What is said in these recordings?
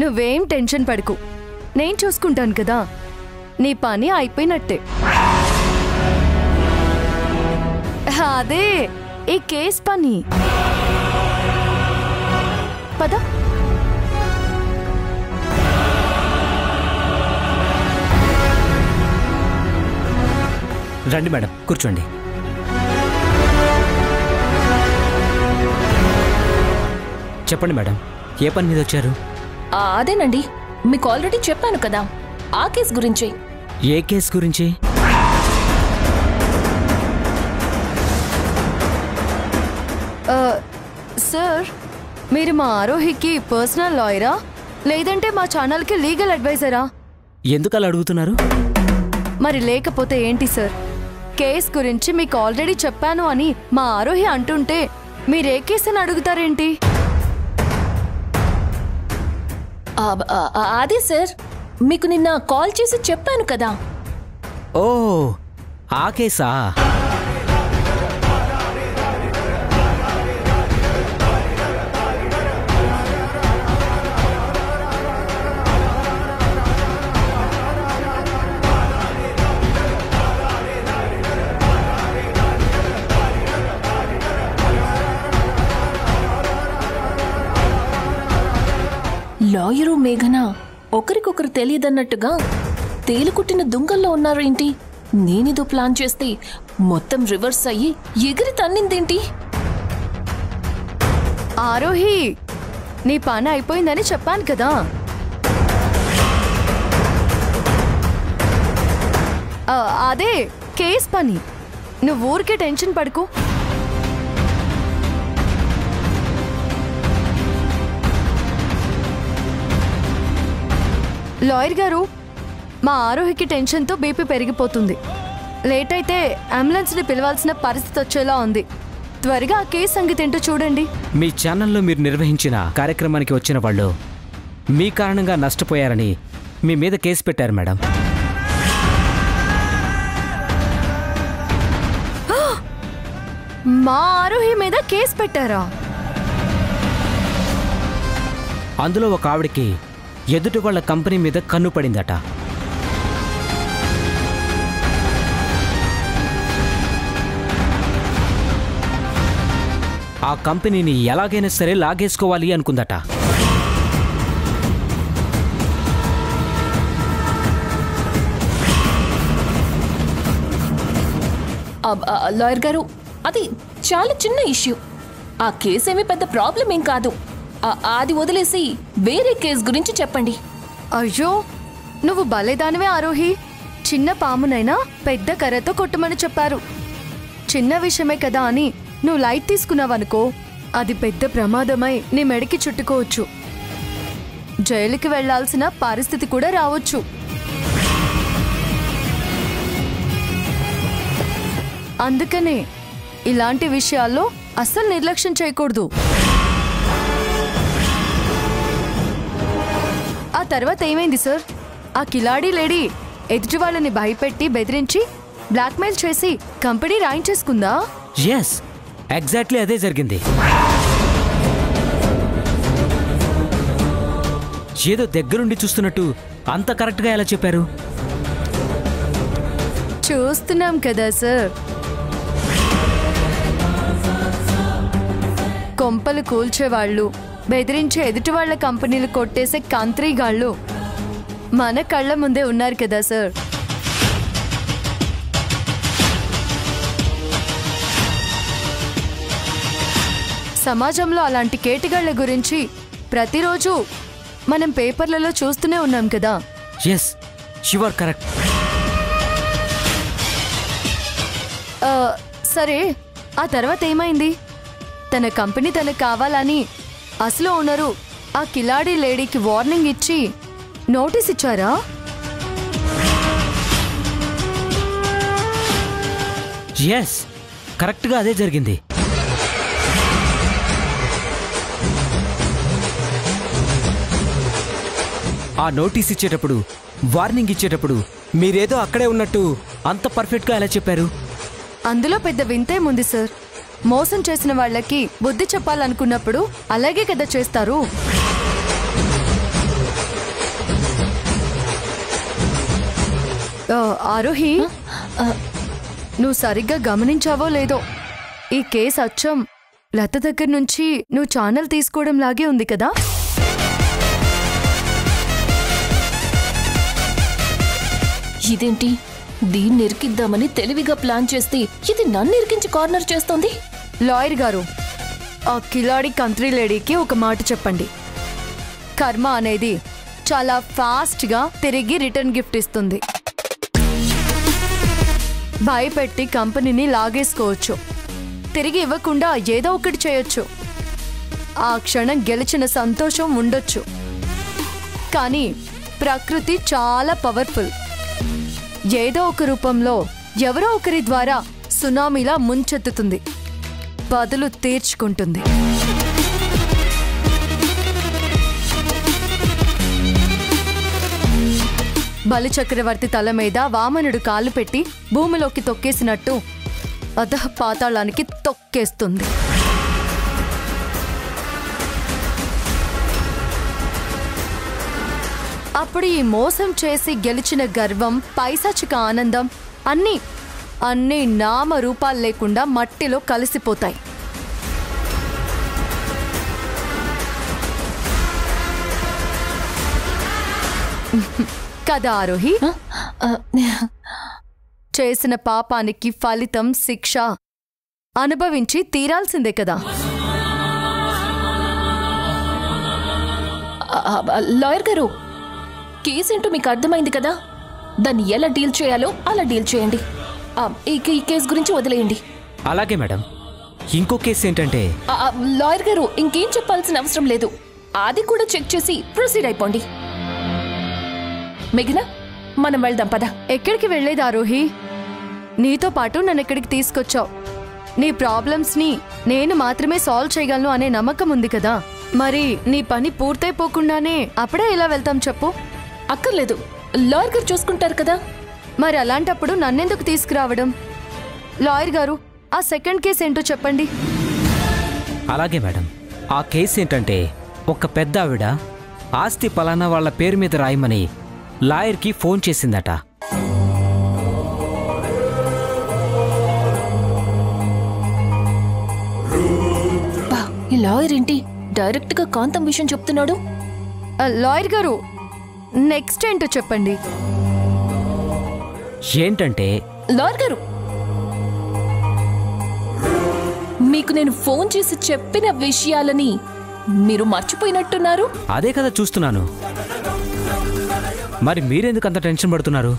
నువ్వేం టెన్షన్ పడకు నేను చూసుకుంటాను కదా నీ పని అయిపోయినట్టే అదే ఈ కేస్ పని పద రండి మేడం కూర్చోండి చెప్పండి మేడం ఏ పని మీద వచ్చారు ఆ, అదేనండి మీకు ఆల్రెడీ చెప్పాను కదా ఆ కేస్ గురించి ఏ కేసు గురించి ఆ, సార్ మీరు మా ఆరోహికి పర్సనల్ లాయరా లేదంటే మా ఛానల్కి లీగల్ అడ్వైజరా ఎందుకు అలా అడుగుతున్నారు మరి లేకపోతే ఏంటి సార్ కేస్ గురించి మీకు ఆల్రెడీ చెప్పాను అని మా ఆరోహి అంటుంటే మీరే కేసు అని అడుగుతారేంటి ఆ, ఆ, ఆ, అదే సార్ మీకు నిన్న కాల్ చేసి చెప్పాను కదా ఓ ఆ కేసా లాయరు మేఘన ఒకరికొకరు తెలియదన్నట్టుగా తేలుకుట్టిన దుంగల్లో ఉన్నారేంటి నేనిదో ప్లాన్ చేస్తే మొత్తం రివర్స్ అయ్యి ఎగిరి తన్నిందేంటి ఆరోహి నీ పని అయిపోయిందని చెప్పాను కదా ఆ, అదే కేస్ పని నువ్వు ఊరికే టెన్షన్ పడుకో లాయర్ గారు మా ఆరోహికి టెన్షన్తో బీపీ పెరిగిపోతుంది లేట్ అయితే అంబులెన్స్ని పిలవాల్సిన పరిస్థితి వచ్చేలా ఉంది త్వరగా ఆ కేసు సంగతి ఏంటో చూడండి మీ ఛానల్లో మీరు నిర్వహించిన కార్యక్రమానికి వచ్చిన వాళ్ళు మీ కారణంగా నష్టపోయారని మీ మీద కేసు పెట్టారు మేడం మా ఆరోహి మీద కేసు పెట్టారా అందులో ఒక ఆవిడకి ఎదుటి వాళ్ళ కంపెనీ మీద కన్ను పడిందట ఆ కంపెనీని ఎలాగైనా సరే లాగేసుకోవాలి అనుకుందట అబ్- ఆ, లాయర్ గారు అది చాలా చిన్న ఇష్యూ ఆ కేసు ఏమీ పెద్ద ప్రాబ్లం ఏం కాదు ఆ- అది వదిలేసి వేరే కేసు గురించి చెప్పండి అయ్యో నువ్వు భలేదానివే ఆరోహి చిన్న పామునైనా పెద్ద కర్రతో కొట్టమని చెప్పారు చిన్న విషయమే కదా అని నువ్వు లైట్ తీసుకున్నావనుకో అది పెద్ద ప్రమాదమై నీ మెడకి చుట్టుకోవచ్చు జైలుకి వెళ్లాల్సిన పరిస్థితి కూడా రావచ్చు అందుకనే ఇలాంటి విషయాల్లో అస్సలు నిర్లక్ష్యం చేయకూడదు ఆ తర్వాత ఏమైంది సార్ ఆ కిలాడీ లేడీ ఎదుటి వాళ్ళని భయపెట్టి బెదిరించి బ్లాక్మెయిల్ చేసి కంపెనీ రాయించేసుకుందా ఎస్ ఎగ్జాక్ట్లీ అదే జరిగింది ఏదో దగ్గరుండి చూస్తున్నట్టు అంత కరెక్ట్గా ఎలా చెప్పారు చూస్తున్నాం కదా సార్ కొంపలు కూల్చేవాళ్ళు బెదిరించే ఎదుటి వాళ్ళ కంపెనీలు కొట్టేసే కంత్రీగాళ్ళు మన కళ్ళ ముందే ఉన్నారు కదా సార్ సమాజంలో అలాంటి కేటిగాళ్ల గురించి ప్రతిరోజు మనం పేపర్లలో చూస్తూనే ఉన్నాం కదా ఎస్ షువర్ కరెక్ట్ ఆ, సరే ఆ తర్వాత ఏమైంది తన కంపెనీ తనకు కావాలని అసలు ఓనరు ఆ కిలాడి లేడీకి వార్నింగ్ ఇచ్చి నోటీస్ ఇచ్చారా ఎస్ కరెక్ట్గా అదే జరిగింది ఆ నోటీస్ ఇచ్చేటప్పుడు వార్నింగ్ ఇచ్చేటప్పుడు మీరేదో అక్కడే ఉన్నట్టు అంత పర్ఫెక్ట్గా ఎలా చెప్పారు అందులో పెద్ద వింతేముంది సార్ మోసం చేసిన వాళ్ళకి బుద్ధి చెప్పాలనుకున్నప్పుడు అలాగే కదా చేస్తారు ఆ, ఆరోహి ఆ, నువ్వు సరిగ్గా గమనించావో లేదో ఈ కేసు అచ్చం లత దగ్గర నుంచి నువ్వు ఛానల్ తీసుకోవడం లాగే ఉంది కదా ఇదేంటి దీన్ని ఇరికిద్దామని తెలివిగా ప్లాన్ చేస్తే ఇది నన్ను ఇరికించి కార్నర్ చేస్తోంది లాయర్ గారు ఆ కిలాడి కంత్రీ లేడీకి ఒక మాట చెప్పండి కర్మ అనేది చాలా ఫాస్ట్గా తిరిగి రిటర్న్ గిఫ్ట్ ఇస్తుంది భయపెట్టి కంపెనీని లాగేసుకోవచ్చు తిరిగి ఇవ్వకుండా ఏదో ఒకటి చేయొచ్చు ఆ క్షణం గెలిచిన సంతోషం ఉండొచ్చు కానీ ప్రకృతి చాలా పవర్ఫుల్ ఏదో ఒక రూపంలో ఎవరో ఒకరి ద్వారా సునామీలా ముంచెత్తుతుంది బదులు తీర్చుకుంటుంది బలి చక్రవర్తి తల మీద వామనుడు కాలు పెట్టి భూమిలోకి తొక్కేసినట్టు అధః పాతాళానికి తొక్కేస్తుంది అప్పుడు ఈ మోసం చేసి గెలిచిన గర్వం పైశాచిక ఆనందం అన్నీ అన్నీ నామ రూపాలు లేకుండా మట్టిలో కలిసిపోతాయి కదా ఆరోహి ఆ, ఆ, చేసిన పాపానికి ఫలితం శిక్ష అనుభవించి తీరాల్సిందే కదా ఆ, ఆ, లాయర్ గారు కేసు ఏంటో మీకు అర్థమైంది కదా దాన్ని ఎలా డీల్ చేయాలో అలా డీల్ చేయండి ఆ, ఈ ఈ కేసు గురించి వదిలేయండి అలాగే మేడం ఇంకో కేసు ఏంటంటే ఆ, ఆ, లాయర్ గారు ఇంకేం చెప్పాల్సిన అవసరం లేదు అది కూడా చెక్ చేసి ప్రొసీడ్ అయిపోండి మిగిన మనం వెళ్దాం పద ఎక్కడికి వెళ్ళేది ఆరోహి నీతో పాటు నన్ను ఇక్కడికి తీసుకొచ్చావు నీ ప్రాబ్లమ్స్ని నేను మాత్రమే సాల్వ్ చేయగలను అనే నమ్మకం ఉంది కదా మరి నీ పని పూర్తయిపోకుండానే అప్పుడే ఎలా వెళ్తాం చెప్పు అక్కర్లేదు లాయర్ గారు చూసుకుంటారు కదా మరి అలాంటప్పుడు నన్నెందుకు తీసుకురావడం లాయర్ గారు ఆ సెకండ్ కేసు ఏంటో చెప్పండి అలాగే మేడం ఆ కేసు ఏంటంటే ఒక పెద్ద ఆవిడ ఆస్తి పలానా వాళ్ళ పేరు మీద రాయమని లాయర్కి ఫోన్ చేసిందట బా, ఈ లాయర్ ఏంటి డైరెక్ట్ గా కాంతం విషయం చెప్తున్నాడు ఆ, లాయర్ గారు నెక్స్ట్ ఏంటో చెప్పండి ఏంటంటే లాయర్ గారు మీకు నేను ఫోన్ చేసి చెప్పిన విషయాలని మీరు మర్చిపోయినట్టున్నారు అదే కదా చూస్తున్నాను మరి మీరెందుకు అంత టెన్షన్ పడుతున్నారు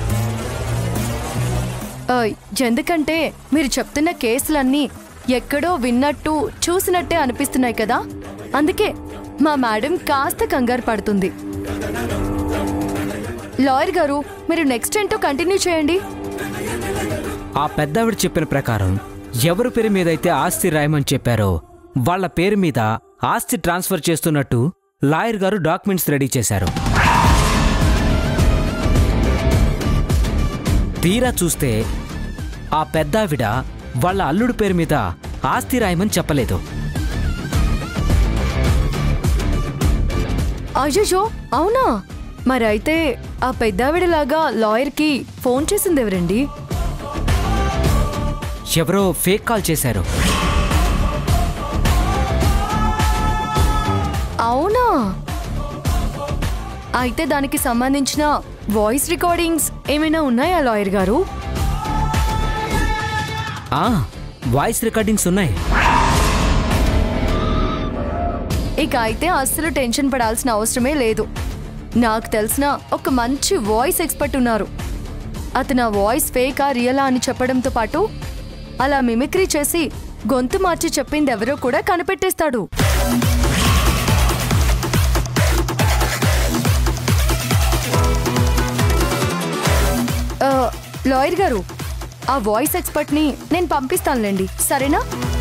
ఆ, ఎందుకంటే మీరు చెప్తున్న కేసులన్నీ ఎక్కడో విన్నట్టు చూసినట్టే అనిపిస్తున్నాయి కదా అందుకే మా మేడం కాస్త కంగారు పడుతుంది లాయర్ గారు మీరు నెక్స్ట్ ఏంటో కంటిన్యూ చేయండి ఆ పెద్దావిడ చెప్పిన ప్రకారం ఎవరి పేరు మీద అయితే ఆస్తి రాయమని చెప్పారో వాళ్ళ పేరు మీద ఆస్తి ట్రాన్స్ఫర్ చేస్తున్నట్టు లాయర్ గారు డాక్యుమెంట్స్ రెడీ చేశారు తీరా చూస్తే ఆ పెద్దావిడ వాళ్ళ అల్లుడి పేరు మీద ఆస్తి రాయమని చెప్పలేదు అయ్యో అవునా మరైతే ఆ పెద్దావిడలాగా లాయర్కి ఫోన్ చేసింది ఎవరండి ఎవరో ఫేక్ కాల్ చేశారు అవునా అయితే దానికి సంబంధించిన వాయిస్ రికార్డింగ్స్ ఏమైనా ఉన్నాయా లాయర్ గారు ఆ వాయిస్ రికార్డింగ్స్ ఉన్నాయి ఇక అయితే అస్సలు టెన్షన్ పడాల్సిన అవసరమే లేదు నాకు తెలిసిన ఒక మంచి వాయిస్ ఎక్స్పర్ట్ ఉన్నారు అతను ఆ వాయిస్ ఫేకా రియలా అని చెప్పడంతో పాటు అలా మిమిక్రీ చేసి గొంతు మార్చి చెప్పింది ఎవరో కూడా కనిపెట్టేస్తాడు ఆ, లాయర్ గారు ఆ వాయిస్ ఎక్స్పర్ట్ని నేను పంపిస్తానులేండి సరేనా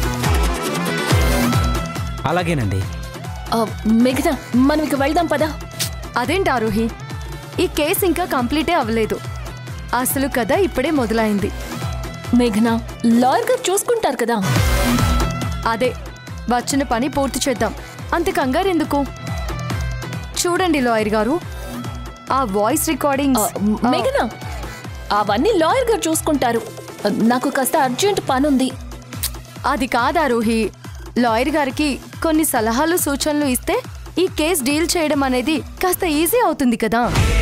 అలాగేనండి ఆ, మేఘన మనం ఇక వెళ్దాం పదా అదేంటి ఆరోహి ఈ కేసు ఇంకా కంప్లీటే అవ్వలేదు అసలు కథ ఇప్పుడే మొదలైంది మేఘన లాయర్ గారు చూసుకుంటారు కదా అదే వచ్చిన పని పూర్తి చేద్దాం అంత కంగారు ఎందుకు చూడండి లాయర్ గారు ఆ వాయిస్ ఆ, రికార్డింగ్స్ మేఘన అవన్నీ లాయర్ గారు చూసుకుంటారు నాకు కాస్త అర్జెంట్ పనుంది అది కాదు ఆరోహి లాయర్ గారికి కొన్ని సలహాలు సూచనలు ఇస్తే ఈ కేస్ డీల్ చేయడం అనేది కాస్త ఈజీ అవుతుంది కదా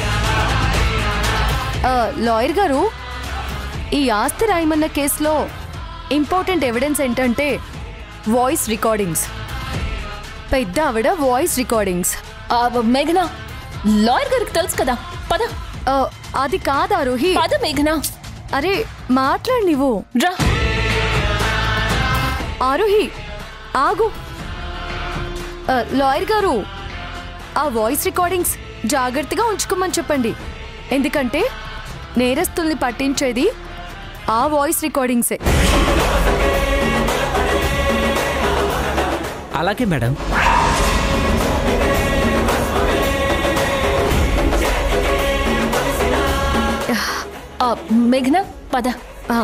ఆ, లాయర్ గారు ఈ ఆస్తి రాయమన్న కేసులో ఇంపార్టెంట్ ఎవిడెన్స్ ఏంటంటే వాయిస్ రికార్డింగ్స్ పెద్ద ఆవిడ వాయిస్ రికార్డింగ్స్ ఆ, మేఘనా లాయర్ గారికి తెలుసు కదా పద ఆ, అది కాదు ఆరోహి పద మేఘనా అరే మాట్లాడు నువ్వు రా ఆరోహి ఆగు ఆ, లాయర్ గారు ఆ వాయిస్ రికార్డింగ్స్ జాగ్రత్తగా ఉంచుకోమని చెప్పండి ఎందుకంటే నేరస్తుల్ని పట్టించేది ఆ వాయిస్ రికార్డింగ్సే అలాగే మేడం ఆ, మేఘనా పద ఆ,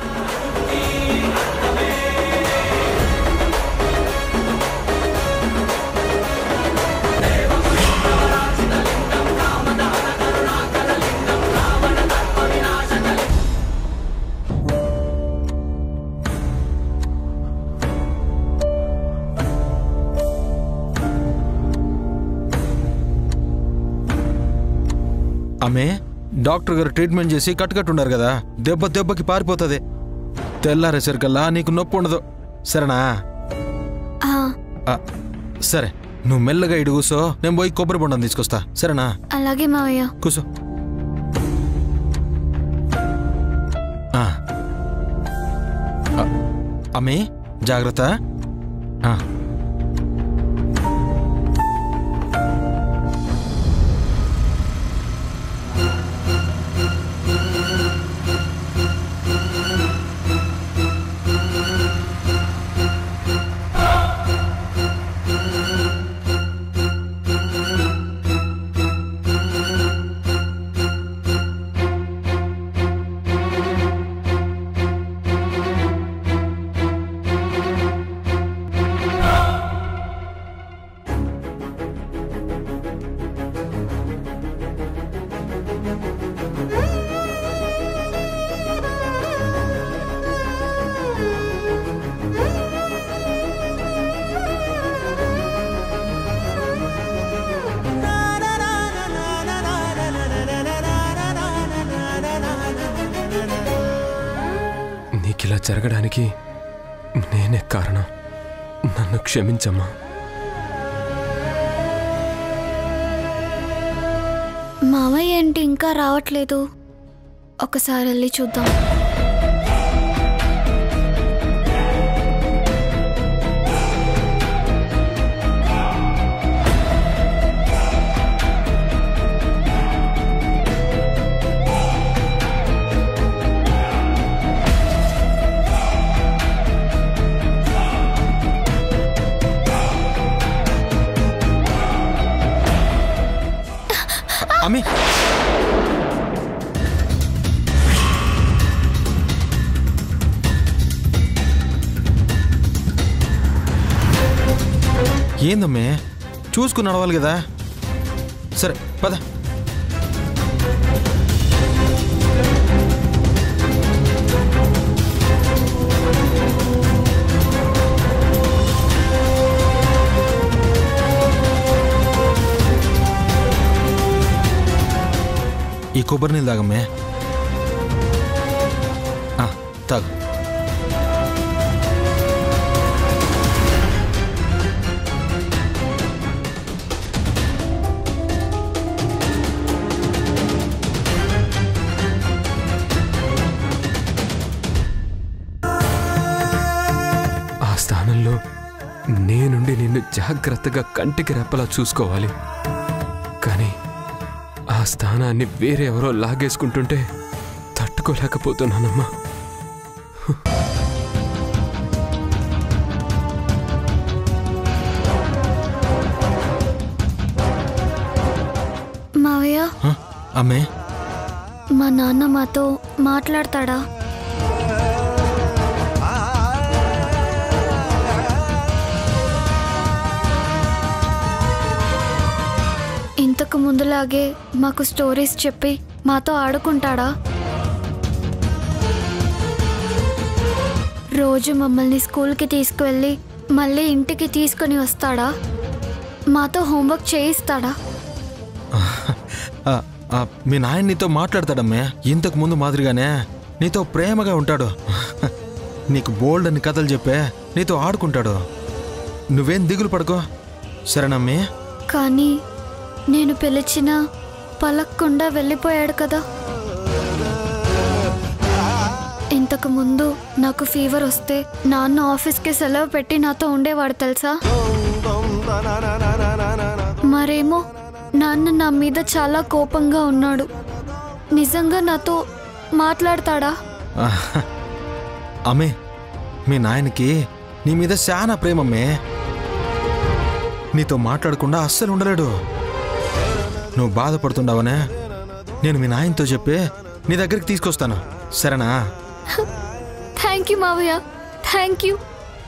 ఆమె డాక్టర్ గారు ట్రీట్మెంట్ చేసి కట్టుకట్టుండారు కదా దెబ్బ దెబ్బకి పారిపోతుంది తెల్లారేసరికల్లా నీకు నొప్పి ఉండదు సరేనా ఆ, సరే నువ్వు మెల్లగా ఇటు కూసో నేను పోయి కొబ్బరి బొండం తీసుకొస్తా సరేనా అలాగే మావయ్య కూసో ఆ. ఆ, అమ్మే జాగ్రత్త ఆ. నీకిలా జరగడానికి నేనే కారణం నన్ను క్షమించమ్మా మావయ్య ఏంటి ఇంకా రావట్లేదు ఒకసారి వెళ్ళి చూద్దాం అమ్మి ఏందమ్మే చూసుకుని నడవాలి కదా సరే పద ఈ కొబ్బరి నీళ్ళు తాగమ్మే ఆ, తాగు ఆ స్థానంలో నేనుండి నిన్ను జాగ్రత్తగా కంటికి రెప్పలా చూసుకోవాలి కానీ ఆ స్థానాన్ని వేరే ఎవరో లాగేసుకుంటుంటే తట్టుకోలేకపోతున్నానమ్మా మావయ్య ఆ, అమ్మే మా నాన్న మాతో మాట్లాడతాడా ఇంతకు ముందులాగే మాకు స్టోరీస్ చెప్పి మాతో ఆడుకుంటాడా రోజు మమ్మల్ని స్కూల్కి తీసుకువెళ్ళి మళ్ళీ ఇంటికి తీసుకొని వస్తాడా మాతో హోంవర్క్ చేయిస్తాడా ఆ, ఆ, మీ నాయన నీతో మాట్లాడతాడమ్మే ఇంతకు ముందు మాదిరిగానే నీతో ప్రేమగా ఉంటాడు నీకు బోల్డ్ అని కథలు చెప్పే నీతో ఆడుకుంటాడు నువ్వేం దిగులు పడుకో సరేనమ్మే కానీ నేను పిలిచినా పలక్కుండా వెళ్ళిపోయాడు కదా ఇంతకు ముందు నాకు ఫీవర్ వస్తే నాన్న ఆఫీస్కి సెలవు పెట్టి నాతో ఉండేవాడు తెలుసా మరేమో నాన్న నా మీద చాలా కోపంగా ఉన్నాడు నిజంగా నాతో మాట్లాడతాడా ఆహ్. అమ్మే మీ నాయనకి నీ మీద చాలా ప్రేమమ్మే నీతో మాట్లాడకుండా అస్సలు ఉండలేడు నువ్వు బాధపడుతుండవనే నేను మీ నాయనతో చెప్పి నీ దగ్గరికి తీసుకొస్తాను సరేనా థ్యాంక్ యూ మావయ్య థ్యాంక్ యూ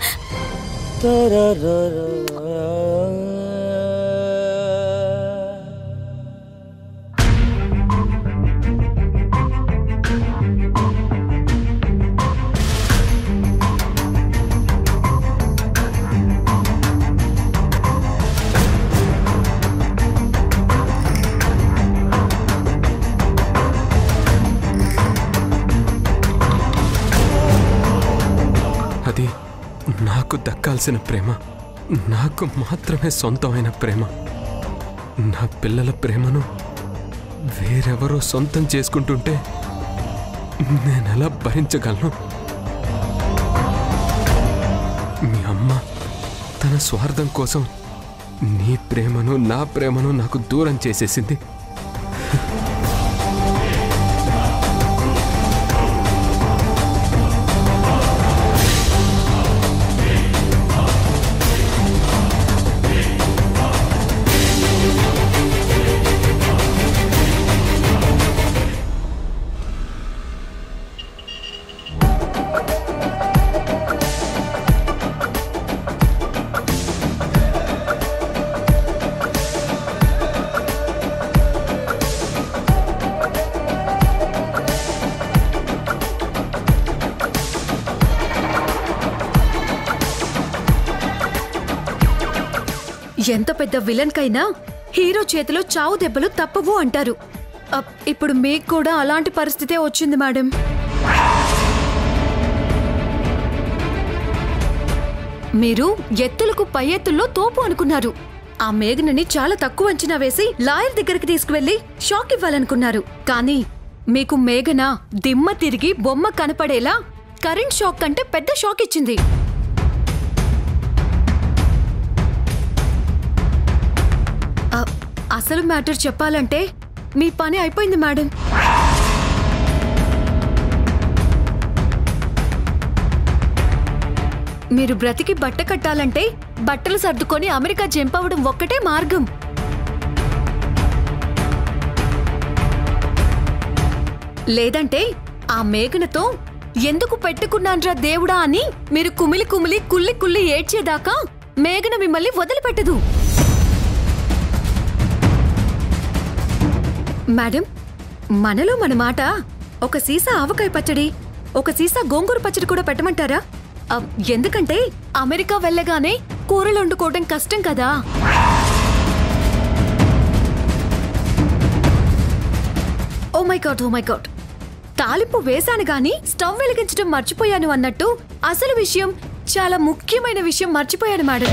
అది నాకు దక్కాల్సిన ప్రేమ నాకు మాత్రమే సొంతమైన ప్రేమ నా పిల్లల ప్రేమను వేరెవరో సొంతం చేసుకుంటుంటే నేనెలా భరించగలను మీ అమ్మ తన స్వార్థం కోసం నీ ప్రేమను నా ప్రేమను నాకు దూరం చేసేసింది ఎంత పెద్ద విలన్ కైనా హీరో చేతిలో చావు దెబ్బలు తప్పవు అంటారు అప్, ఇప్పుడు మీకు కూడా అలాంటి పరిస్థితే వచ్చింది మేడం మీరు ఎత్తులకు పై ఎత్తుల్లో తోపు అనుకున్నారు ఆ మేఘనని చాలా తక్కువ అంచనా వేసి లాయర్ దగ్గరికి తీసుకువెళ్లి షాక్ ఇవ్వాలనుకున్నారు కానీ మీకు మేఘన దిమ్మ తిరిగి బొమ్మ కనపడేలా కరెంట్ షాక్ కంటే పెద్ద షాక్ ఇచ్చింది అ, అసలు మ్యాటర్ చెప్పాలంటే మీ పని అయిపోయింది మేడం మీరు బ్రతికి బట్ట కట్టాలంటే బట్టలు సర్దుకొని అమెరికా జంప్ అవ్వడం ఒక్కటే మార్గం లేదంటే ఆ మేఘనతో ఎందుకు పెట్టుకున్నాన్రా దేవుడా అని మీరు కుమిలి కుమిలి కుల్లి కుల్లి ఏడ్చేదాకా మేఘన మిమ్మల్ని వదిలిపెట్టదు మేడం మనలో మన మాట ఒక సీసా ఆవకాయ పచ్చడి ఒక సీసా గోంగూర పచ్చడి కూడా పెట్టమంటారా అ, ఎందుకంటే అమెరికా వెళ్ళగానే కూరలు వండుకోవడం కష్టం కదా oh my god oh my god తాలింపు వేశాను గాని స్టవ్ వెలిగించడం మర్చిపోయాను అన్నట్టు అసలు విషయం చాలా ముఖ్యమైన విషయం మర్చిపోయాను మేడం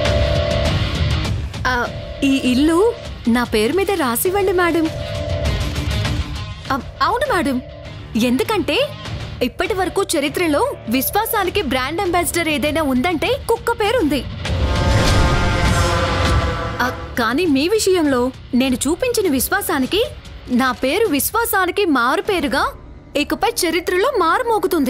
ఆ, ఈ ఇల్లు నా పేరు మీద రాసివ్వండి మేడం అ- అవును మేడం ఎందుకంటే ఇప్పటి వరకు చరిత్రలో విశ్వాసానికి బ్రాండ్ అంబాసిడర్ ఏదైనా ఉందంటే కుక్క పేరుంది అ, కానీ మీ విషయంలో నేను చూపించిన విశ్వాసానికి నా పేరు విశ్వాసానికి మారు పేరుగా ఇకపై చరిత్రలో మారుమోగుతుంది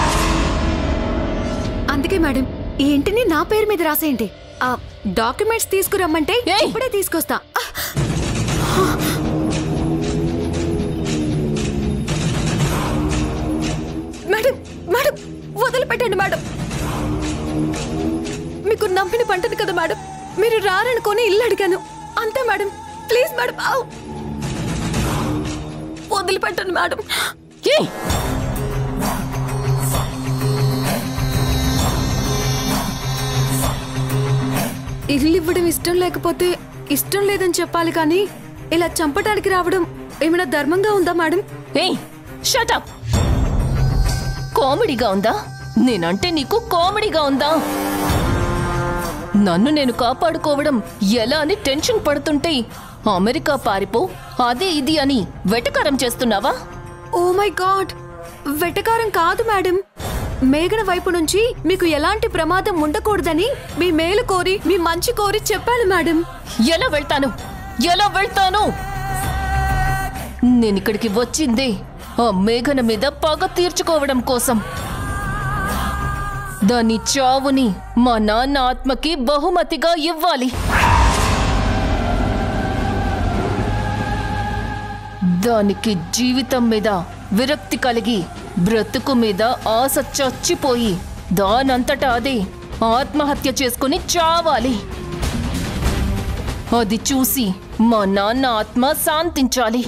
అందుకే మేడం ఈ ఇంటిని నా పేరు మీద రాసేయండి ఆ డాక్యుమెంట్స్ తీసుకురమ్మంటే ఏయ్! ఇప్పుడే తీసుకొస్తా మేడం మేడం వదిలిపెట్టండి మేడం మీకు నమ్మిన పంటది కదా మేడం మీరు రారనుకొని ఇల్లు అడిగాను అంతే మేడం ప్లీజ్ మేడం ఆవ్. వదిలిపెట్టండి మేడం ఏయ్ ఇల్లు ఇవ్వడం ఇష్టం లేకపోతే ఇష్టం లేదని చెప్పాలి కానీ ఇలా చంపడానికి రావడం ఏమైనా ధర్మంగా ఉందా మేడం ఏయ్ షటప్ కామెడీగా ఉందా నేనంటే నీకు కామెడీగా ఉందా నన్ను నేను కాపాడుకోవడం ఎలా అని టెన్షన్ పడుతుంటే అమెరికా పారిపో అదే ఇది అని వెటకారం చేస్తున్నావా ఓ మై గాడ్ వెటకారం కాదు మేడం మేఘన వైపు నుంచి మీకు ఎలాంటి ప్రమాదం ఉండకూడదని మీ మేలు కోరి మీ మంచి కోరి చెప్పాను మేడం ఎలా వెళ్తాను ఎలా వెళ్తాను నేనిక్కడికి వచ్చిందే ఆ మేఘన మీద పగ తీర్చుకోవడం కోసం దాని చావుని మా నాన్న ఆత్మకి బహుమతిగా ఇవ్వాలి దానికి జీవితం మీద విరక్తి కలిగి బ్రతుకు మీద ఆశ చచ్చిపోయి దానంతటా అదే ఆత్మహత్య చేసుకుని చావాలి అది చూసి మా నాన్న ఆత్మ శాంతించాలి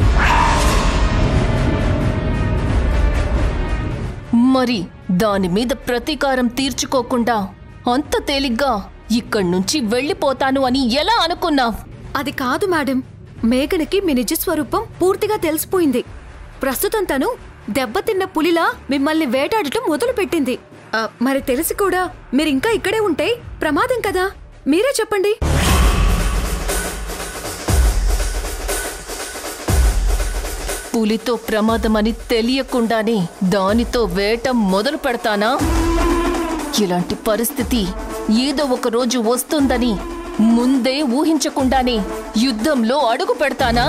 మరి దాని మీద ప్రతీకారం తీర్చుకోకుండా అంత తేలిగ్గా ఇక్కడి నుంచి వెళ్ళిపోతాను అని ఎలా అనుకున్నావ్ అది కాదు మేడం మేఘనకి మీ నిజ స్వరూపం పూర్తిగా తెలిసిపోయింది ప్రస్తుతం తను దెబ్బతిన్న పులిలా మిమ్మల్ని వేటాడటం మొదలుపెట్టింది ఆ, మరి తెలిసి కూడా మీరు ఇంకా ఇక్కడే ఉంటే ప్రమాదం కదా మీరే చెప్పండి పులితో ప్రమాదమని తెలియకుండానే దానితో వేట మొదలు పెడతానా ఇలాంటి పరిస్థితి ఏదో ఒక రోజు వస్తుందని ముందే ఊహించకుండానే యుద్ధంలో అడుగు పెడతానా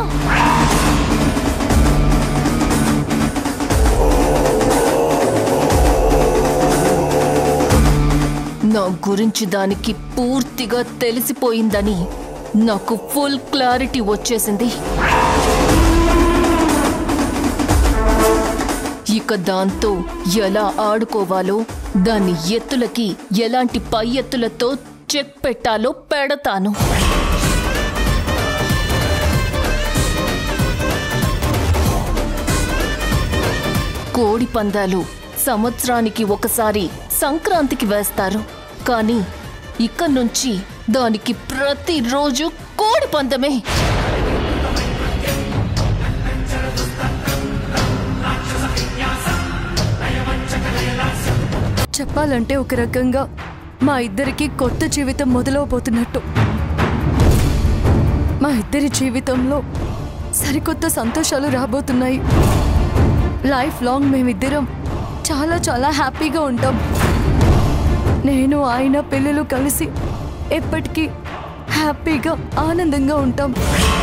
నా గురించి దానికి పూర్తిగా తెలిసిపోయిందని నాకు ఫుల్ క్లారిటీ వచ్చేసింది ఇక దాంతో ఎలా ఆడుకోవాలో దాని ఎత్తులకి ఎలాంటి పై ఎత్తులతో చెక్ పెట్టాలో పెడతాను కోడి పందాలు సంవత్సరానికి ఒకసారి సంక్రాంతికి వేస్తారు కానీ ఇక నుంచి దానికి ప్రతిరోజు కోడి పందమే చెప్పాలంటే ఒక రకంగా మా ఇద్దరికి కొత్త జీవితం మొదలవబోతున్నట్టు మా ఇద్దరి జీవితంలో సరికొత్త సంతోషాలు రాబోతున్నాయి లైఫ్ లాంగ్ మేమిద్దరం చాలా చాలా హ్యాపీగా ఉంటాం నేను ఆయన పిల్లలు కలిసి ఎప్పటికీ హ్యాపీగా ఆనందంగా ఉంటాం